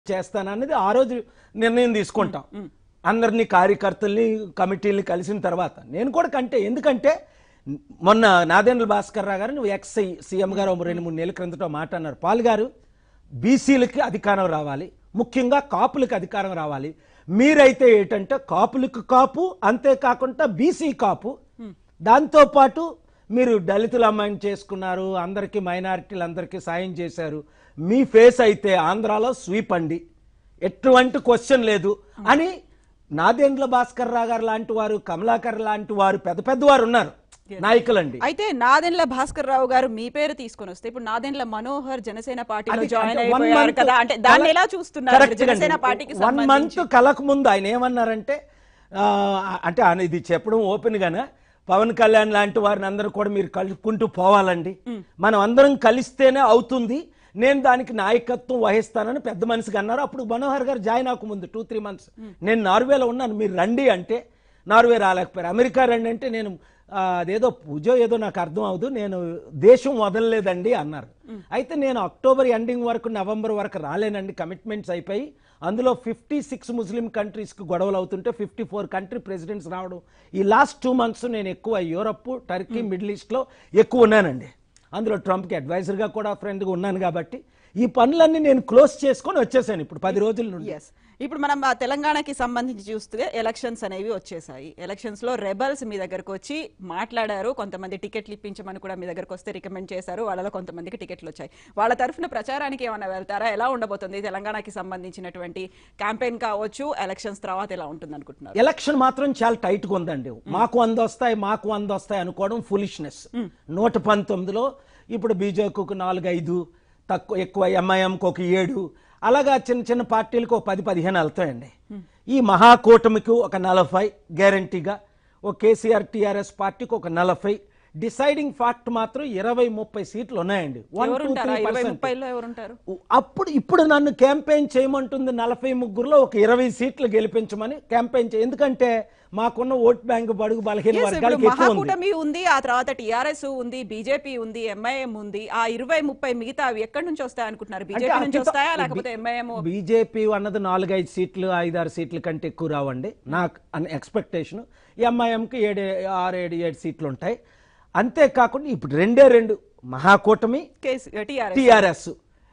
చేస్తానన్నది ఆ రోజు నిర్ణయం తీసుకుంటాం అందరినీ కార్యకర్తల్ని కమిటీల్ని కలిసిన తర్వాత నేను కూడా కంటే ఎందుకంటే మొన్న నాదేంద్ర భాస్కర్ రావు గారు నువ్వు ఎక్స్ సీఎం గారు ఒక రెండు మూడు నెలల క్రిందట ఒక మాట అన్నారు పాల్ గారు బీసీలకి అధికారం రావాలి ముఖ్యంగా కాపులకు అధికారం రావాలి మీరైతే ఏంటంటే కాపులకు కాపు అంతేకాకుండా బీసీ కాపు దాంతోపాటు మీరు దళితుల అమ్మాయిని చేసుకున్నారు అందరికీ మైనారిటీలు అందరికీ సాయం చేశారు మీ ఫేస్ అయితే ఆంధ్రాలో స్వీప్ అండి ఎటువంటి క్వశ్చన్ లేదు అని నాదేంద్ర భాస్కర్ రావు గారు లాంటి వారు కమలాకర్ లాంటి వారు పెద్ద పెద్ద వారు ఉన్నారు నాయకులండి అయితే నాదెండ్ల భాస్కర్ రావు గారు మీ పేరు తీసుకొని వస్తే ఇప్పుడు నాదెండ్ల మనోహర్ జనసేన పార్టీలో అది జాయిన్ అంటే one అయిపోయారు month కదా అంటే దాన్ని కల- ఎలా చూస్తున్నారు Correct మీరు జనసేన అండి. పార్టీకి వన్ మంత్ సంబంధించి కలక ముందు ఆయన ఏమన్నారంటే ఆ, అంటే ఆయన ఇది చెప్పడం ఓపెన్ గానే పవన్ కళ్యాణ్ లాంటి వారిని అందరూ కూడా మీరు కలుపుకుంటూ పోవాలండి మనం అందరం కలిస్తేనే అవుతుంది నేను దానికి నాయకత్వం వహిస్తానని పెద్ద మనిషిగా అన్నారు అప్పుడు మనోహర్ గారు జాయిన్ అవ్వకముందు టూ త్రీ మంత్స్ నేను నార్వేలో ఉన్నాను మీరు రండి అంటే నార్వే రాలేకపోయారు అమెరికా రండి అంటే నేను ఆ, అదేదో పూజో ఏదో నాకు అర్థం అవదు నేను దేశం వదలలేదండి అన్నారు అయితే నేను అక్టోబర్ ఎండింగ్ వరకు నవంబర్ వరకు రాలేనండి కమిట్మెంట్స్ అయిపోయి అందులో ఫిఫ్టీ సిక్స్ ముస్లిం కంట్రీస్కి గొడవలు అవుతుంటే ఫిఫ్టీ ఫోర్ కంట్రీ ప్రెసిడెంట్స్ రావడం ఈ లాస్ట్ టూ మంత్స్ నేను ఎక్కువ యూరప్ టర్కీ మిడిల్ ఈస్ట్లో ఎక్కువ ఉన్నానండి అందులో ట్రంప్కి అడ్వైజర్గా కూడా ఫ్రెండ్గా ఉన్నాను కాబట్టి ఈ పనులన్నీ నేను క్లోజ్ చేసుకొని వచ్చేసాను ఇప్పుడు పది రోజుల నుండి ఎస్ ఇప్పుడు మనం ఆ తెలంగాణకి సంబంధించి చూస్తే ఎలక్షన్స్ అనేవి వచ్చేసాయి ఎలక్షన్స్ లో రెబల్స్ మీ దగ్గరకు వచ్చి మాట్లాడారు కొంతమంది టికెట్లు ఇప్పించమని కూడా మీ దగ్గరకు వస్తే రికమెండ్ చేశారు వాళ్ళలో కొంతమందికి టికెట్లు వచ్చాయి వాళ్ళ తరఫున ప్రచారానికి ఏమైనా వెళ్తారా ఎలా ఉండబోతుంది తెలంగాణకి సంబంధించినటువంటి క్యాంపెయిన్ కావచ్చు ఎలక్షన్స్ తర్వాత ఎలా ఉంటుంది అనుకుంటున్నారు ఎలక్షన్ మాత్రం చాలా టైట్ గా ఉందండి మాకు వంద వస్తాయి మాకు వంద వస్తాయి అనుకోవడం ఫులిష్నెస్ నూట పంతొమ్మిదిలో ఇప్పుడు బీజేపీకి నాలుగు ఐదు తక్కువ ఎక్కువ ఎంఐఎంకి ఒక ఏడు అలాగా చిన్న చిన్న పార్టీలకు ఒక పది పదిహేను వెళ్తాయండి ఈ మహాకూటమికి ఒక నలభై గ్యారంటీగా ఒక కేసీఆర్ టీఆర్ఎస్ పార్టీకి ఒక నలభై డిసైడింగ్ ఫ్యాక్ట్ మాత్రం ఇరవై ముప్పై సీట్లు ఉన్నాయండి వన్ టూ ఎవరుంటారా త్రీ ఇరవై పర్సెంట్ ముప్పైలో ఎవరుంటారు అప్పుడు ఇప్పుడు నన్ను క్యాంపెయిన్ చేయమంటుంది నలభై ముగ్గురులో ఒక ఇరవై సీట్లు గెలిపించమని క్యాంపెయిన్ చేయ ఎందుకంటే మాకున్న ఓట్ బ్యాంక్ బడుగు బలహీన Yes, ఇప్పుడు వర్గాలకు ఎక్కువ ఉంది మహాకూటమి ఉంది ఆ తర్వాత టిఆర్ఎస్ ఉంది బీజేపీ ఉంది ఎంఐఎం ఉంది ఆ ఇరవై ముప్పై మిగతా అవి ఎక్కడి నుంచి వస్తాయి అనుకుంటున్నారు బీజేపీ నుంచి అతి- వస్తాయా లేకపోతే ఎంఐఎం బీజేపీ అన్నది నాలుగైదు సీట్లు ఐదారు సీట్ల కంటే ఎక్కువ రావండి నాకు ఎక్స్పెక్టేషన్ ఎంఐఎంకి ఏడు ఆరు ఏడు ఏడు సీట్లు ఉంటాయి అంతేకాకుండా ఇప్పుడు రెండే రెండు మహాకూటమి టిఆర్ఎస్ టిఆర్ఎస్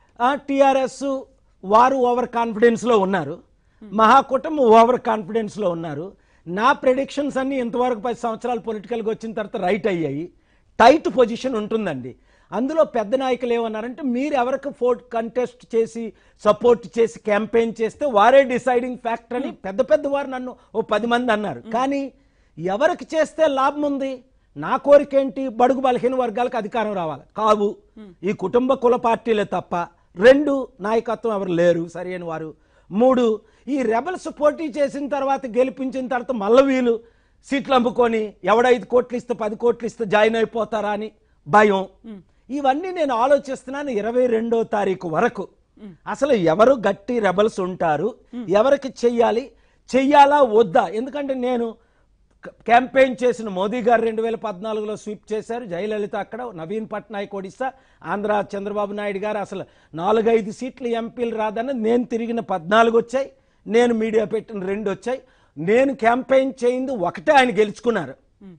టిఆర్ఎస్ వారు ఓవర్ కాన్ఫిడెన్స్ లో ఉన్నారు మహాకూటమి ఓవర్ కాన్ఫిడెన్స్ లో ఉన్నారు నా ప్రెడిక్షన్స్ అన్ని ఇంతవరకు పది సంవత్సరాలు పొలిటికల్గా వచ్చిన తర్వాత రైట్ అయ్యాయి టైట్ పొజిషన్ ఉంటుందండి అందులో పెద్ద నాయకులు ఏమన్నారంటే మీరు ఎవరికి ఫోర్ట్ కంటెస్ట్ చేసి సపోర్ట్ చేసి క్యాంపెయిన్ చేస్తే వారే డిసైడింగ్ ఫ్యాక్టర్ అని పెద్ద పెద్ద వారు నన్ను ఓ పది మంది అన్నారు కానీ ఎవరికి చేస్తే లాభం ఉంది నా కోరిక ఏంటి బడుగు బలహీన వర్గాలకు అధికారం రావాలి కావు ఈ కుటుంబ కుల పార్టీలే తప్ప రెండు నాయకత్వం ఎవరు లేరు సరైన వారు మూడు ఈ రెబల్స్ పోటీ చేసిన తర్వాత గెలిపించిన తర్వాత మల్ల వీళ్ళు సీట్లు అమ్ముకొని ఎవడ ఐదు కోట్లు ఇస్తే పది కోట్లు ఇస్తే జాయిన్ అయిపోతారా అని భయం ఇవన్నీ నేను ఆలోచిస్తున్నాను ఇరవై రెండో తారీఖు వరకు అసలు ఎవరు గట్టి రెబల్స్ ఉంటారు ఎవరికి చెయ్యాలి చెయ్యాలా వద్దా ఎందుకంటే నేను క- క్యాంపెయిన్ చేసిన మోదీ గారు రెండు వేల పద్నాలుగులో స్వీప్ చేశారు జయలలిత అక్కడ నవీన్ పట్నాయక్ ఒడిశా ఆంధ్ర చంద్రబాబు నాయుడు గారు అసలు నాలుగైదు సీట్లు ఎంపీలు రాదని నేను తిరిగిన పద్నాలుగు వచ్చాయి నేను మీడియా పెట్టిన రెండు వచ్చాయి నేను క్యాంపెయిన్ చేయింది ఒకటే ఆయన గెలుచుకున్నారు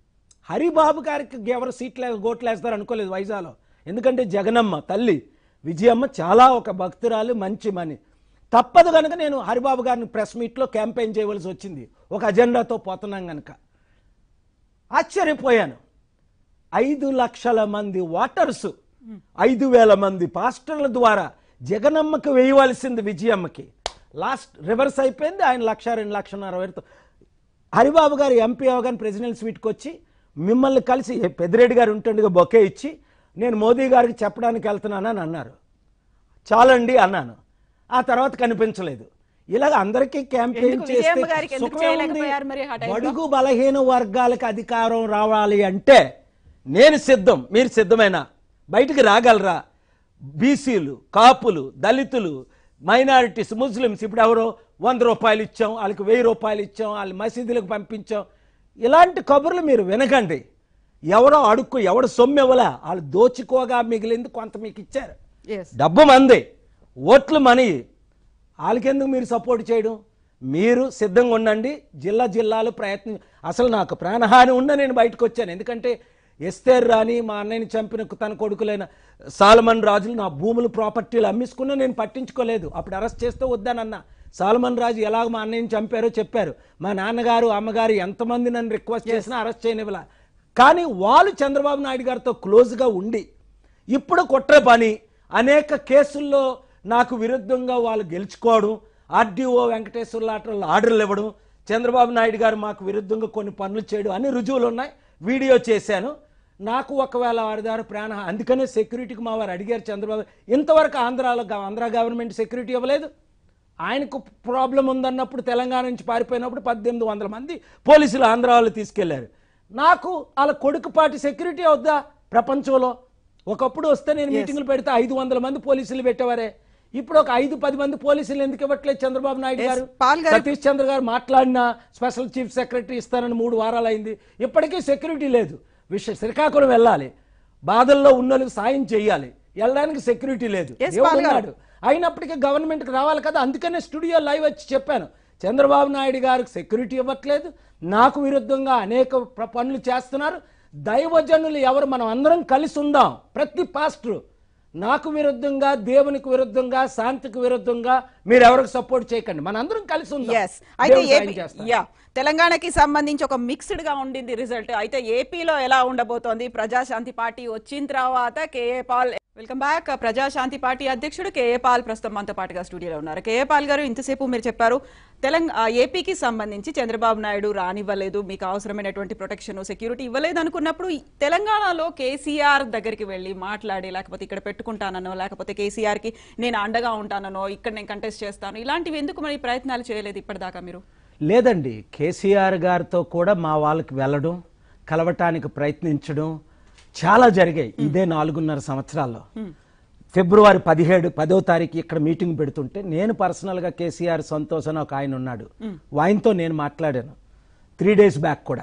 హరిబాబు గారికి ఎవరు సీట్లు గోట్లు వేస్తారు అనుకోలేదు వైజాగ్లో ఎందుకంటే జగనమ్మ తల్లి విజయమ్మ చాలా ఒక భక్తురాలు మంచి మని తప్పదు కనుక నేను హరిబాబు గారిని ప్రెస్ మీట్లో క్యాంపెయిన్ చేయవలసి వచ్చింది ఒక అజెండాతో పోతున్నాం కనుక ఆశ్చర్యపోయాను ఐదు లక్షల మంది ఓటర్స్ ఐదు వేల మంది పాస్టర్ల ద్వారా జగనమ్మకి వేయవలసింది విజయమ్మకి లాస్ట్ రివర్స్ అయిపోయింది ఆయన లక్ష రెండు లక్షన్నర వరకు హరిబాబు గారు ఎంపీ అవగానే ప్రెసిడెంట్ స్వీట్కి వచ్చి మిమ్మల్ని కలిసి ఏ పెద్దిరెడ్డి గారు ఉంటుండగా బొకే ఇచ్చి నేను మోదీ గారికి చెప్పడానికి వెళ్తున్నానని అన్నారు చాలండి అన్నాను ఆ తర్వాత కనిపించలేదు ఇలాగ అందరికీ క్యాంపెయిన్ ఎందుకు విజయమ్మ చేస్తే గారికి ఎందుకు సుఖమే ఉంది. చేయలేకపోయారు మరి ఆ టైంలో? బడుగు బలహీన వర్గాలకు అధికారం రావాలి అంటే నేను సిద్ధం మీరు సిద్ధమేనా బయటికి రాగలరా బీసీలు కాపులు దళితులు మైనారిటీస్ ముస్లిమ్స్ ఇప్పుడు ఎవరో వంద రూపాయలు ఇచ్చాం వాళ్ళకి వెయ్యి రూపాయలు ఇచ్చాం వాళ్ళ మసీదులకు పంపించాం ఇలాంటి కబుర్లు మీరు వినకండి ఎవరో అడుక్కు ఎవడు సొమ్ము ఇవ్వలా వాళ్ళు దోచుకోగా మిగిలింది కొంత మీకు ఇచ్చారు ఎస్ డబ్బు మంది ఓట్లు మనీ వాళ్ళకెందుకు మీరు సపోర్ట్ చేయడం మీరు సిద్ధంగా ఉండండి జిల్లా జిల్లాలు ప్రయత్నం అసలు నాకు ప్రాణహాని ఉన్న నేను బయటకు వచ్చాను ఎందుకంటే ఎస్తేర్ రాని మా అన్నయ్యని చంపిన తన కొడుకులైన సాలమన్ రాజులు నా భూములు ప్రాపర్టీలు అమ్మించుకున్నా నేను పట్టించుకోలేదు అప్పుడు అరెస్ట్ చేస్తే వద్దానన్నా సాలమన్ రాజు ఎలాగ మా అన్నయ్యని చంపారో చెప్పారు మా నాన్నగారు అమ్మగారు ఎంతమంది నన్ను రిక్వెస్ట్ చేసినా అరెస్ట్ చేయనివ్వలా కానీ వాళ్ళు చంద్రబాబు నాయుడు గారితో క్లోజ్గా ఉండి ఇప్పుడు కుట్ర పని అనేక కేసుల్లో నాకు విరుద్ధంగా వాళ్ళు గెలుచుకోవడం ఆర్డీఓ వెంకటేశ్వర లాటర్లు ఆర్డర్లు ఇవ్వడం చంద్రబాబు నాయుడు గారు మాకు విరుద్ధంగా కొన్ని పనులు చేయడం అన్ని రుజువులు ఉన్నాయి వీడియో చేశాను నాకు ఒకవేళ వారి ద్వారా ప్రాణ అందుకనే సెక్యూరిటీకి మా వారు అడిగారు చంద్రబాబు ఇంతవరకు ఆంధ్రాలో గవ- ఆంధ్ర గవర్నమెంట్ సెక్యూరిటీ ఇవ్వలేదు ఆయనకు ప్రాబ్లం ఉందన్నప్పుడు తెలంగాణ నుంచి పారిపోయినప్పుడు పద్దెనిమిది వందల మంది పోలీసులు ఆంధ్ర వాళ్ళు తీసుకెళ్లారు నాకు వాళ్ళ కొడుకుపాటి సెక్యూరిటీ అవుద్దా ప్రపంచంలో ఒకప్పుడు వస్తే నేను మీటింగ్లు పెడితే ఐదు వందల మంది పోలీసులు పెట్టేవారే ఇప్పుడు ఒక ఐదు పది మంది పోలీసులు ఎందుకు ఇవ్వట్లేదు చంద్రబాబు నాయుడు Yes, గారు పాల్ గారు- సతీష్ చంద్ర గారు మాట్లాడిన స్పెషల్ చీఫ్ సెక్రటరీ ఇస్తానని మూడు వారాలు అయింది ఇప్పటికీ సెక్యూరిటీ లేదు విష శ్రీకాకుళం వెళ్ళాలి బాధల్లో ఉన్న వాళ్ళకి సాయం చేయాలి వెళ్ళడానికి సెక్యూరిటీ లేదు Yes, దేవుడు పాల్ గారు. ఉన్నాడు అయినప్పటికీ గవర్నమెంట్కి రావాలి కదా అందుకనే స్టూడియో లైవ్ వచ్చి చెప్పాను చంద్రబాబు నాయుడు గారికి సెక్యూరిటీ ఇవ్వట్లేదు నాకు విరుద్ధంగా అనేక ప్ర- పనులు చేస్తున్నారు దైవజనులు ఎవరు మనం అందరం కలిసి ఉందాం ప్రతి పాస్టర్ నాకు విరుద్ధంగా దేవునికి విరుద్ధంగా శాంతికి విరుద్ధంగా మీరు ఎవరికి సపోర్ట్ చేయకండి మనందరం కలిసి ఉందాం ఎస్ అయితే దేవుడు సాయం ఏపీ చేస్తాడు. యా తెలంగాణకి సంబంధించి ఒక మిక్స్డ్ గా ఉండింది రిజల్ట్ అయితే ఏపీలో ఎలా ఉండబోతోంది ప్రజాశాంతి పార్టీ వచ్చిన తర్వాత KA Paul welcome back Prajashanti party అధ్యక్షుడు కేఏ పాల్ ప్రస్తుతం మనతో పాటుగా స్టూడియోలో ఉన్నారు కేఏ పాల్ గారు ఇంతసేపు మీరు చెప్పారు తెలంగాణ ఏపీకి సంబంధించి చంద్రబాబు నాయుడు రానివ్వలేదు మీకు అవసరమైనటువంటి ప్రొటెక్షన్ సెక్యూరిటీ ఇవ్వలేదు అనుకున్నప్పుడు ఈ తెలంగాణలో కేసీఆర్ దగ్గరికి వెళ్ళి మాట్లాడి లేకపోతే ఇక్కడ పెట్టుకుంటానో లేకపోతే కేసీఆర్ కి నేను అండగా ఉంటానో ఇక్కడ నేను కంటెస్ట్ చేస్తాను ఇలాంటివి ఎందుకు మరి ప్రయత్నాలు చేయలేదు ఇప్పటిదాకా మీరు లేదండి కేసీఆర్ గారితో కూడా మా వాళ్ళకి వెళ్ళడం కలవటానికి ప్రయత్నించడం చాలా జరిగాయి ఇదే నాలుగున్నర సంవత్సరాల్లో ఫిబ్రవరి పదిహేడు పదో తారీఖు ఇక్కడ మీటింగ్ పెడుతుంటే నేను పర్సనల్గా కేసీఆర్ సంతోష్ అని ఒక ఆయన ఉన్నాడు ఆయనతో నేను మాట్లాడాను త్రీ డేస్ బ్యాక్ కూడా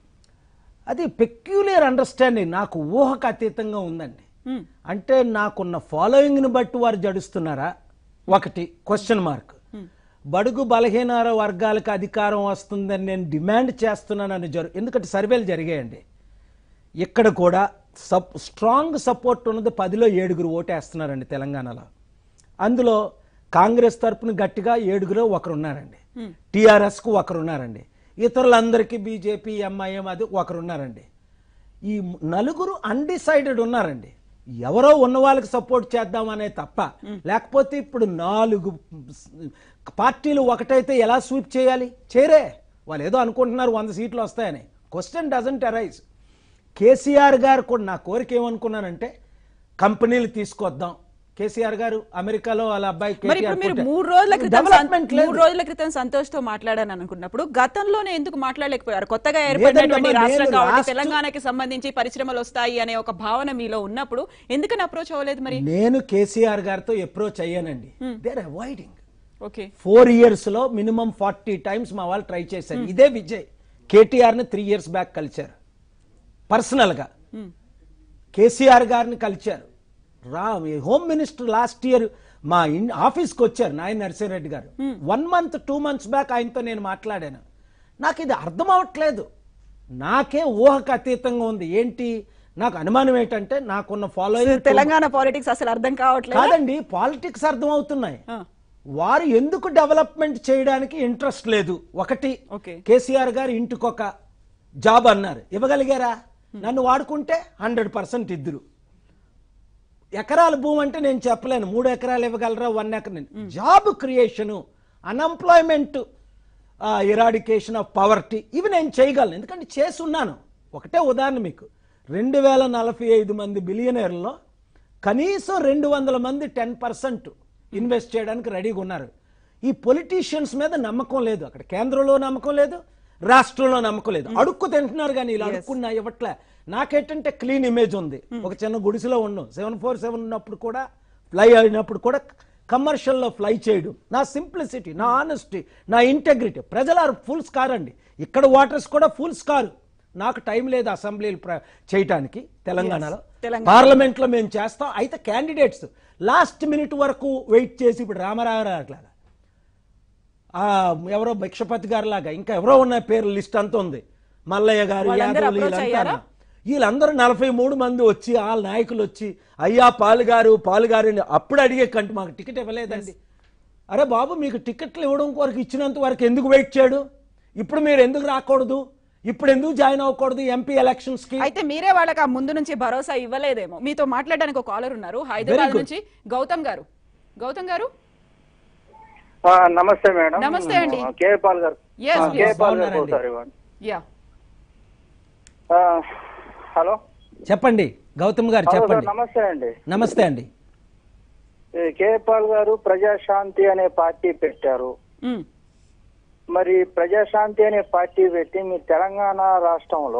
అది పెక్యులియర్ అండర్స్టాండింగ్ నాకు ఊహకు అతీతంగా ఉందండి Hmm. అంటే నాకున్న ఫాలోయింగ్ని బట్టి వారు జడుస్తున్నారా ఒకటి క్వశ్చన్ మార్క్ బడుగు బలహీన వర్గాలకు అధికారం వస్తుందని నేను డిమాండ్ చేస్తున్నానని జరు ఎందుకంటే సర్వేలు జరిగాయండి ఇక్కడ కూడా సప్ స్ట్రాంగ్ సపోర్ట్ ఉన్నది పదిలో ఏడుగురు ఓటేస్తున్నారండి తెలంగాణలో అందులో కాంగ్రెస్ తరపున గట్టిగా ఏడుగురు ఒకరు ఉన్నారండి టీఆర్ఎస్కు ఒకరు ఉన్నారండి ఇతరులందరికీ బీజేపీ ఎంఐఎం అది ఒకరు ఉన్నారండి ఈ నలుగురు అన్డిసైడెడ్ ఉన్నారండి ఎవరో ఉన్న వాళ్ళకి సపోర్ట్ చేద్దామనే తప్ప లేకపోతే ఇప్పుడు నాలుగు పార్టీలు ఒకటైతే ఎలా స్వీప్ చేయాలి చేరే వాళ్ళు ఏదో అనుకుంటున్నారు వంద సీట్లు వస్తాయని క్వశ్చన్ డజంట్ అరైజ్ కేసీఆర్ గారు కూడా నా కోరిక ఏమనుకున్నానంటే కంపెనీలు తీసుకొద్దాం కేసీఆర్ గారు అమెరికాలో వాళ్ళ అబ్బాయి మరి కేటీఆర్ ఇప్పుడు మీరు పుట్టారు. మూడు రోజుల క్రితం డెవలప్మెంట్ సం- లేదు మూడు రోజుల క్రితం సంతోష్ తో మాట్లాడాను అనుకున్నప్పుడు గతంలోనే ఎందుకు మాట్లాడలేకపోయారు కొత్తగా లేదండి ఏర్పడినటువంటి అమ్మా, రాష్ట్రం నేను కాబట్టి last- తెలంగాణకి సంబంధించి పరిశ్రమలు వస్తాయి అనే ఒక భావన మీలో ఉన్నప్పుడు ఎందుకని అప్రోచ్ అవ్వలేదు మరి నేను కేసీఆర్ గారితో అప్రోచ్ అయ్యానండి there avoiding okay four years లో మినిమం ఫార్టీ టైమ్స్ మా వాళ్ళు ట్రై చేశారు ఇదే విజయ్ కేటీఆర్ ని త్రీ ఇయర్స్ బ్యాక్ కలిశారు పర్సనల్ గా కేసీఆర్ గారిని కలిశారు రా హోమ్ మినిస్టర్ లాస్ట్ ఇయర్ మా ఇన్ ఆఫీస్కి వచ్చారు నాయన Narasimhareddy garu one month two months back ఆయనతో నేను మాట్లాడాను నాకు ఇది అర్థం అవ్వట్లేదు నాకే ఊహకు అతీతంగా ఉంది ఏంటి నాకు అనుమానం ఏంటంటే నాకున్న ఫాలోయింగ్ తెలంగాణ పాలిటిక్స్ అసలు అర్థం కావట్లేదు కాదండి పాలిటిక్స్ అర్థం అవుతున్నాయి ఆ. వారు ఎందుకు డెవలప్మెంట్ చేయడానికి ఇంట్రెస్ట్ లేదు ఒకటి ఓకే. కేసీఆర్ గారు ఇంటికొక జాబ్ అన్నారు ఇవ్వగలిగారా నన్ను వాడుకుంటే హండ్రెడ్ పర్సెంట్ ఇద్దరు ఎకరాల భూమి అంటే నేను చెప్పలేను మూడు ఎకరాలు ఇవ్వగలరా one acre job creation unemployment eradication of poverty ఇవి నేను చేయగలను ఎందుకంటే చేసి ఉన్నాను ఒకటే ఉదాహరణ మీకు రెండు వేల నలభై ఐదు మంది బిలియనర్లో కనీసం రెండు వందల మంది టెన్ పర్సెంట్ ఇన్వెస్ట్ చేయడానికి రెడీగా ఉన్నారు ఈ పొలిటీషియన్స్ మీద నమ్మకం లేదు అక్కడ కేంద్రంలో నమ్మకం లేదు రాష్ట్రంలో నమ్మకం లేదు అడుక్కు తింటున్నారు కానీ ఇలా అడుక్కున్నా ఇవ్వట్లే నాకేంటంటే క్లీన్ ఇమేజ్ ఉంది ఒక చిన్న గుడిసెలో ఉన్నాం సెవెన్ ఫోర్ సెవెన్ ఉన్నప్పుడు కూడా ఫ్లై అయినప్పుడు కూడా కమర్షియల్లో ఫ్లై చేయడం నా సింప్లిసిటీ నా ఆనెస్టీ నా ఇంటెగ్రిటీ ప్రజల ఫుల్ స్కార్ అండి ఇక్కడ వాటర్స్ కూడా ఫుల్ స్కార్ నాకు టైం లేదు అసెంబ్లీలు ప్ర- చేయటానికి తెలంగాణలో తెలంగాణ. పార్లమెంట్ లో మేము చేస్తాం అయితే క్యాండిడేట్స్ లాస్ట్ మినిట్ వరకు వెయిట్ చేసి ఇప్పుడు రామారావు గారు లాగా ఆ ఎవరో భిక్షపతి గారు లాగా ఇంకా ఎవరో ఉన్న పేర్ల లిస్ట్ అంతా ఉంది మల్లయ్య గారు వాళ్ళందరూ యాదవులు approach వీళ్ళంతా అయ్యారా? వీళ్ళందరూ నలభై మూడు మంది వచ్చి ఆ నాయకులు వచ్చి అయ్యా పాలుగారు పాలుగారు అని అప్పుడు అడిగే కంటే మాకు టికెట్ ఇవ్వలేదండి అరే బాబు మీకు టికెట్లు ఇవ్వడం వరకు ఇచ్చినంత వరకు ఎందుకు వెయిట్ చేయడు ఇప్పుడు మీరు ఎందుకు రాకూడదు ఇప్పుడు ఎందుకు జాయిన్ అవ్వకూడదు ఎంపీ ఎలక్షన్స్ కి అయితే మీరే వాళ్ళకి ఆ ముందు నుంచి భరోసా ఇవ్వలేదేమో మీతో మాట్లాడడానికి ఒక కాలర్ ఉన్నారు హైదరాబాద్ good. నుంచి గౌతమ్ గారు గౌతమ్ గారు ఆ, నమస్తే మేడం నమస్తే అండి. కే పాల్ గారు Yes, ఆ, yes. కే పాల్ గారు బాగున్నారండి. ఒకసారి ఇవ్వండి. యా ఆ, హలో చెప్పండి గౌతమ్ గారు హలో సార్ చెప్పండి నమస్తే అండి నమస్తే అండి ఈ కే పాల్ గారు ప్రజాశాంతి అనే పార్టీ పెట్టారు ఉమ్, మరి ప్రజాశాంతి అనే పార్టీ పెట్టి మీ తెలంగాణ రాష్ట్రంలో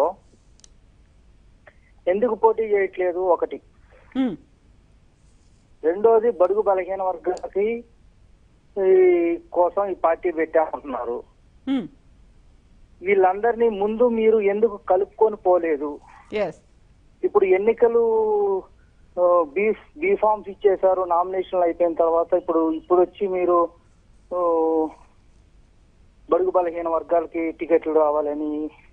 ఎందుకు పోటీ చేయట్లేదు ఒకటి ఉమ్, రెండోది బడుగు బలహీన వర్గాలకి ఈ కోసం ఈ పార్టీ పెట్టామంటున్నారు ఉమ్, వీళ్ళందరినీ ముందు మీరు ఎందుకు కలుపుకొని పోలేదు yes. ఇప్పుడు ఎన్నికలు ఆ, బీ బీ ఫామ్స్ ఇచ్చేశారు నామినేషన్లు అయిపోయిన తర్వాత ఇప్పుడు ఇప్పుడు వచ్చి మీరు ఆ, బడుగు బలహీన వర్గాలకి టికెట్లు రావాలని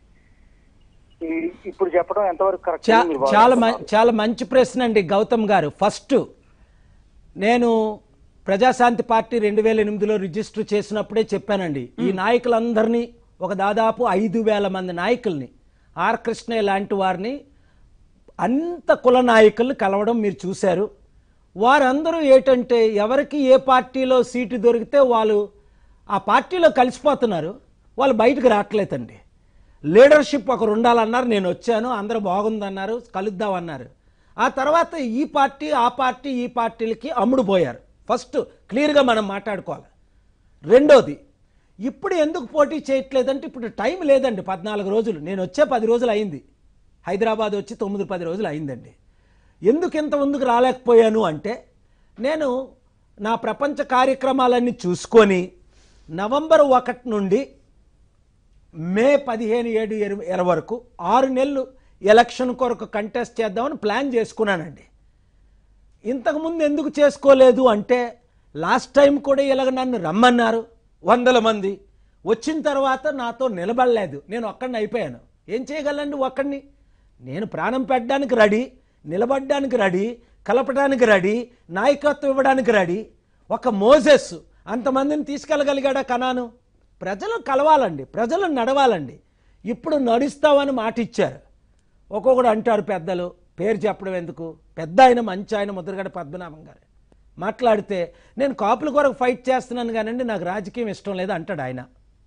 ఈ- ఇప్పుడు చెప్పడం ఎంతవరకు కరెక్ట్ చా- అని మీరు చాలా మ- భావిస్తున్నారు? చాలా మంచి ప్రశ్న అండి గౌతమ్ గారు ఫస్ట్ నేను ప్రజాశాంతి పార్టీ రెండు వేల ఎనిమిదిలో రిజిస్టర్ చేసినప్పుడే చెప్పానండి ఈ నాయకులందరినీ ఒక దాదాపు ఐదు వేల మంది నాయకుల్ని ఆర్ కృష్ణయ్య లాంటి వారిని అంత కుల నాయకులు కలవడం మీరు చూశారు వారందరూ ఏంటంటే ఎవరికి ఏ పార్టీలో సీటు దొరికితే వాళ్ళు ఆ పార్టీలో కలిసిపోతున్నారు వాళ్ళు బయటకు రావట్లేదండి లీడర్షిప్ ఒకరు ఉండాలన్నారు నేను వచ్చాను అందరూ బాగుందన్నారు కలుద్దామన్నారు ఆ తర్వాత ఈ పార్టీ ఆ పార్టీ ఈ పార్టీలకి అమ్ముడు పోయారు ఫస్ట్ క్లియర్గా మనం మాట్లాడుకోవాలి రెండోది ఇప్పుడు ఎందుకు పోటీ చేయట్లేదంటే ఇప్పుడు టైం లేదండి పద్నాలుగు రోజులు నేను వచ్చే పది రోజులు అయింది హైదరాబాద్ వచ్చి తొమ్మిది పది రోజులు అయిందండి ఎందుకు ఇంత ముందుకు రాలేకపోయాను అంటే నేను నా ప్రపంచ కార్యక్రమాలన్నీ చూసుకొని నవంబర్ ఒకటి నుండి మే పదిహేను ఏడు ఇరవై ఇరవై వరకు ఆరు నెలలు ఎలక్షన్ కొరకు కంటెస్ట్ చేద్దామని ప్లాన్ చేసుకున్నానండి ఇంతకుముందు ఎందుకు చేసుకోలేదు అంటే లాస్ట్ టైం కూడా ఇలాగ నన్ను రమ్మన్నారు వందల మంది వచ్చిన తర్వాత నాతో నిలబడలేదు నేను ఒక్కడిని అయిపోయాను ఏం చేయగలండి ఒక్కడిని నేను ప్రాణం పెట్టడానికి రెడీ నిలబడడానికి రెడీ కలపడానికి రెడీ నాయకత్వం ఇవ్వడానికి రెడీ ఒక మోజెస్ అంతమందిని తీసుకెళ్ళగలిగాడా కనాను ప్రజలు కలవాలండి ప్రజలు నడవాలండి ఇప్పుడు నడుస్తామని మాట ఇచ్చారు ఒక్కొక్కడు అంటారు పెద్దలు పేరు చెప్పడం ఎందుకు పెద్ద ఆయన మంచి ఆయన ముద్రగడ పద్మనాభం గారు మాట్లాడితే నేను కాపుల కొరకు ఫైట్ చేస్తున్నాను కానండి నాకు రాజకీయం ఇష్టం లేదు అంటాడు ఆయన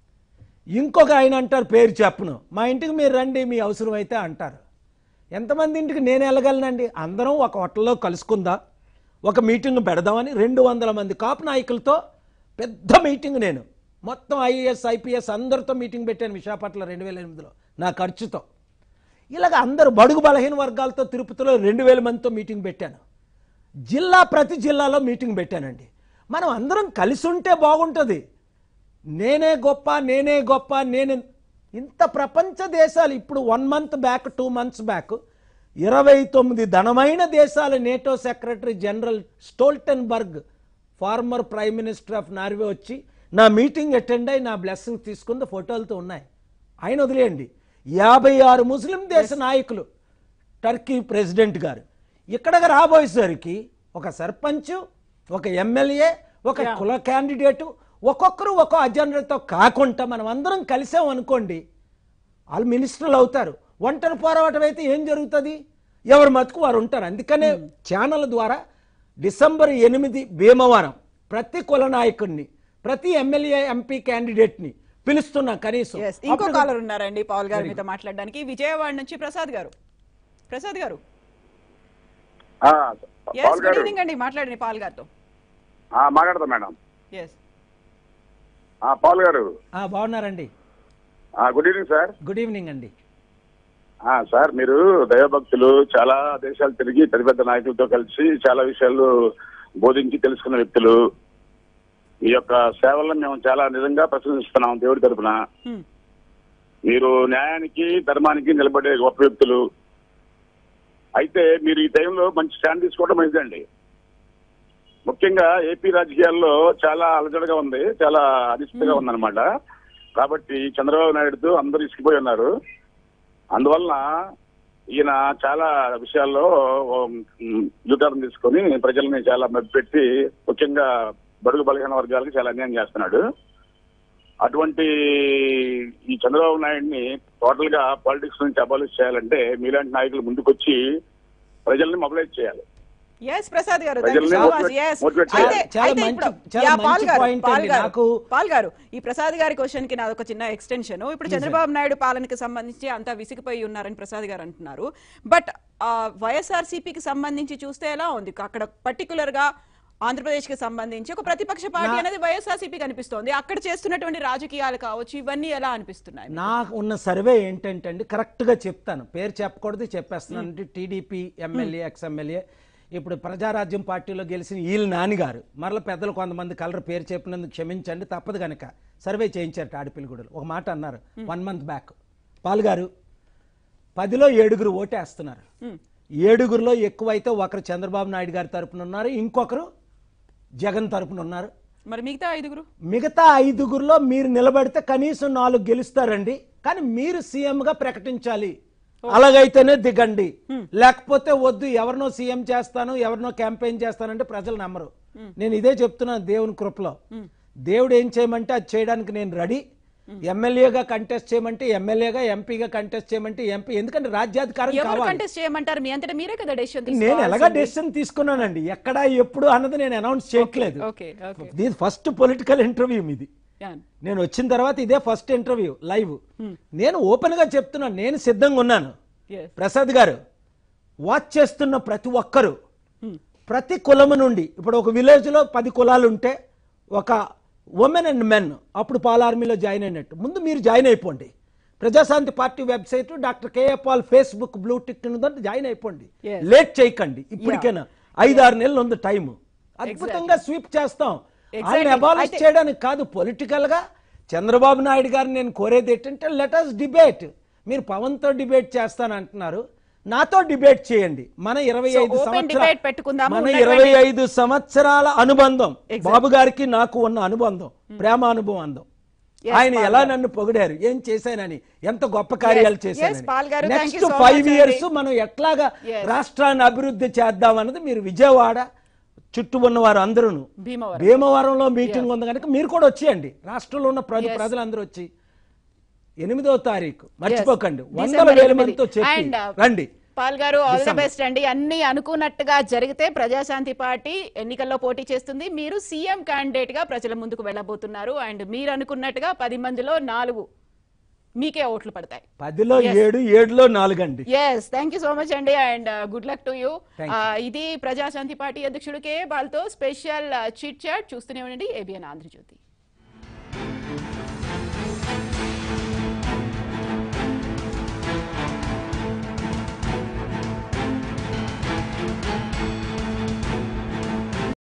ఇంకొక ఆయన అంటారు పేరు చెప్పను మా ఇంటికి మీరు రండి మీ అవసరం అయితే అంటారు ఎంతమంది ఇంటికి నేను వెళ్ళగలనండి అందరం ఒక హోటల్లో కలుసుకుందాం ఒక మీటింగ్ పెడదామని రెండు వందల మంది కాపు నాయకులతో పెద్ద మీటింగ్ నేను మొత్తం ఐఏఎస్ ఐపీఎస్ అందరితో మీటింగ్ పెట్టాను విశాఖపట్నం రెండు వేల ఎనిమిదిలో నా ఖర్చుతో ఇలాగ అందరు బడుగు బలహీన వర్గాలతో తిరుపతిలో రెండు వేల మందితో మీటింగ్ పెట్టాను జిల్లా ప్రతి జిల్లాలో మీటింగ్ పెట్టానండి మనం అందరం కలిసి ఉంటే బాగుంటుంది నేనే గొప్ప నేనే గొప్ప నేనే ఇంత ప్రపంచ దేశాలు ఇప్పుడు one month back two months back ఇరవై తొమ్మిది ధనమైన దేశాల NATO secretary general Stoltenberg former prime minister of Norway వచ్చి నా మీటింగ్ అటెండ్ అయి నా బ్లెస్సింగ్ తీసుకున్న ఫోటోలతో ఉన్నాయి ఆయన వదిలేయండి యాభై ఆరు ముస్లిం దేశ నాయకులు టర్కీ ప్రెసిడెంట్ గారు ఇక్కడగా రాబోయేసరికి ఒక సర్పంచ్ ఒక ఎమ్మెల్యే ఒక కుల క్యాండిడేటు ఒక్కొక్కరు ఒక్కో అజెండాతో కాకుండా మనం అందరం కలిసాం అనుకోండి వాళ్ళు మినిస్టర్లు అవుతారు ఒంటరి పోరాటం అయితే ఏం జరుగుతుంది ఎవరి మతుకు వారు ఉంటారు అందుకనే ఛానల్ ద్వారా డిసెంబర్ ఎనిమిది భీమవరం ప్రతి కుల నాయకుడిని ప్రతి ఎమ్మెల్యే ఎంపీ క్యాండిడేట్ని పిలుస్తున్నా కనీసం Yes. ఇంకో అప్పుడు- కాలర్ ఉన్నారండి పౌల్ గారు మీతో మాట్లాడడానికి విజయవాడ నుంచి ప్రసాద్ గారు ప్రసాద్ గారు ఆ, ఎస్ పాల్ గుడ్ గారు ఈవినింగ్ అండి మాట్లాడండి పాల్ గారితో ఆ, మాట్లాడతా మేడం ఎస్ ఆ, పాల్ గారు ఆ, బాగున్నారండి ఆ, good evening sir good evening అండి ఆ, సార్ మీరు దైవభక్తులు చాలా దేశాలు తిరిగి పెద్ద పెద్ద నాయకులతో కలిసి చాలా విషయాలు బోధించి తెలుసుకున్న వ్యక్తులు మీ యొక్క సేవలను మేము చాలా నిజంగా ప్రశంసిస్తున్నాం దేవుడి తరపున Hmm. మీరు న్యాయానికి ధర్మానికి నిలబడే గొప్ప వ్యక్తులు అయితే మీరు ఈ టైంలో మంచి స్టాండ్ తీసుకోవడం మంచిదండి ముఖ్యంగా ఏపీ రాజకీయాల్లో చాలా అలజడిగా ఉంది చాలా అనిశ్చితగా ఉందన్నమాట కాబట్టి చంద్రబాబు నాయుడుతో అందరూ ఇసిగిపోయి ఉన్నారు అందువలన ఈయన చాలా విషయాల్లో యూటర్న్ తీసుకొని ప్రజల్ని చాలా మెప్పెట్టి ముఖ్యంగా బడుగు బలహీన వర్గాలకు చాలా అన్యాయం చేస్తున్నాడు అటువంటి ఈ చంద్రబాబు నాయుడిని టోటల్ గా పాలిటిక్స్ నుంచి అబాలిష్ చేయాలంటే మీలాంటి నాయకులు ముందుకొచ్చి ప్రజల్ని మొబిలైజ్ చేయాలి ఎస్ ప్రసాద్ గారు ప్రజల్ని thank you so much. motivate- Yes. motivate అయితే- చేయాలి. చాలా అయితే మంచి- ఇప్పుడు- చాలా యా, మంచి పాల్ గారు, point పాల్ అండి. గారు, నాకు- పాల్ గారు ఈ ప్రసాద్ గారి క్వశ్చన్ కి నాది ఒక చిన్న ఎక్స్టెన్షన్ ఇప్పుడు చంద్రబాబు నాయుడు పాలనకి సంబంధించి అంతా విసిగిపోయి ఉన్నారని ప్రసాద్ గారు అంటున్నారు బట్ వైఎస్ఆర్సీపీకి సంబంధించి చూస్తే ఎలా ఉంది అక్కడ పర్టికులర్ గా ఆంధ్రప్రదేశ్ కి సంబంధించి ఒక ప్రతిపక్ష పార్టీ నా- అనేది వైఎస్ఆర్సీపీ కనిపిస్తోంది అక్కడ చేస్తున్నటువంటి రాజకీయాలు కావచ్చు ఇవన్నీ ఎలా అనిపిస్తున్నాయి నాకు ఉన్న సర్వే ఏంటంటే అండి కరెక్ట్గా చెప్తాను పేరు చెప్పకూడదు చెప్పేస్తున్నాను అంటే టీడీపీ ఎమ్మెల్యే ఎక్స్ ఎమ్మెల్యే ఇప్పుడు ప్రజారాజ్యం పార్టీలో గెలిచిన వీళ్ళ నాన్నగారు మరల పెద్దలు కొంతమంది కలర్ పేరు చెప్పినందుకు క్షమించండి తప్పదు కనుక సర్వే చేయించారు ఆడపిల్లగూడలు ఒక మాట అన్నారు వన్ మంత్ బ్యాక్ పాల్గారు పదిలో ఏడుగురు ఓటేస్తున్నారు ఏడుగురిలో ఎక్కువైతే ఒకరు చంద్రబాబు నాయుడు గారి తరపున ఉన్నారు ఇంకొకరు జగన్ తరపున ఉన్నారు మరి మిగతా ఐదుగురు మిగతా ఐదుగురిలో మీరు నిలబడితే కనీసం నాలుగు గెలుస్తారండి కానీ మీరు సీఎం గా ప్రకటించాలి అలాగైతేనే దిగండి లేకపోతే వద్దు ఎవరినో సీఎం చేస్తాను ఎవరినో క్యాంపెయిన్ చేస్తానంటే ప్రజలు నమ్మరు నేను ఇదే చెప్తున్నాను దేవుని కృపలో దేవుడు ఏం చేయమంటే అది చేయడానికి నేను రెడీ ఎమ్మెల్యేగా కంటెస్ట్ చేయమంటే ఎమ్మెల్యేగా ఎంపీగా కంటెస్ట్ చేయమంటే ఎంపీ ఎందుకంటే రాజ్యాధికారం ఎవరు కావాలి కంటెస్ట్ చేయమంటారు మీ అంతటా మీరే కదా డెసిషన్ నేను ఎలాగా డెసిషన్ తీసుకున్నానండి ఎక్కడ ఎప్పుడు అన్నది నేను అనౌన్స్ చేయట్లేదు ఓకే ఓకే ఇది ఫస్ట్ పొలిటికల్ ఇంటర్వ్యూ ఇది నేను వచ్చిన తర్వాత ఇదే ఫస్ట్ ఇంటర్వ్యూ లైవ్ నేను ఓపెన్ గా చెప్తున్నాను నేను సిద్ధంగా ఉన్నాను Yes. ప్రసాద్ గారు వాచ్ చేస్తున్న ప్రతి ఒక్కరు ప్రతి కులము నుండి ఇప్పుడు ఒక విలేజ్ లో పది కులాలు ఉంటే ఒక ఉమెన్ అండ్ మెన్ అప్పుడు పాల్ ఆర్మీలో జాయిన్ అయినట్టు ముందు మీరు జాయిన్ అయిపోండి Praja Shanti party website doctor K A Paul Facebook blue tick ఉందంటే జాయిన్ అయిపోండి Yes. లేట్ చేయకండి ఇప్పటికైనా ఐదారు నెలలు ఉంది టైం అద్భుతంగా స్వీప్ చేస్తాం Exactly. ఆయన అబాలిష్ అయితే- చేయడానికి కాదు పొలిటికల్ గా చంద్రబాబు నాయుడు గారిని నేను కోరేది ఏంటంటే లెటస్ డిబేట్ మీరు పవన్ తో డిబేట్ చేస్తానంటున్నారు నాతో డిబేట్ చేయండి మన ఇరవై So, ఐదు open సంవత్సరాల debate పెట్టుకుందాము. మన ఉన్నటువంటి- ఇరవై ఐదు సంవత్సరాల అనుబంధం Exactly. బాబు గారికి నాకు ఉన్న అనుబంధం ప్రేమ అనుబంధం Yes, ఆయన పాల్ ఎలా గారు. నన్ను పొగిడారు ఏం చేశానని ఎంత గొప్ప కార్యాలు Yes, yes, పాల్ గారు, చేశానని thank you next so five much years అండి. మనం ఎట్లాగా Yes. రాష్ట్రాన్ని అభివృద్ధి చేద్దాం అన్నది మీరు విజయవాడ చుట్టూ ఉన్న వారు అందరూ భీమవరం. భీమవరంలో మీటింగ్ ఉంది కనుక మీరు కూడా వచ్చేయండి రాష్ట్రంలో ఉన్న ప్రజ Yes. ప్రజలందరూ వచ్చి ఎనిమిదో తారీఖు మర్చిపోకండి Yes. వందల December వేల ఎనిమిది. మందితో చెప్పి And, uh, రండి పాల్ గారు ఆల్ ద December. బెస్ట్ అండి అన్ని అనుకున్నట్టుగా జరిగితే ప్రజాశాంతి పార్టీ ఎన్నికల్లో పోటీ చేస్తుంది మీరు సీఎం క్యాండిడేట్ గా ప్రజల ముందుకు వెళ్ళబోతున్నారు అండ్ మీరు అనుకున్నట్టుగా పది మందిలో నాలుగు మీకే ఓట్లు పడతాయి పదిలో Yes. ఏడు ఏడులో నాలుగండి yes thank you so much అండి and good luck to you Thank ఇది ప్రజాశాంతి పార్టీ అధ్యక్షుడు కే బాల్తో స్పెషల్ చిట్ చాట్ చూస్తూనే ఉండండి ఏబిఎన్ ఆంధ్రజ్యోతి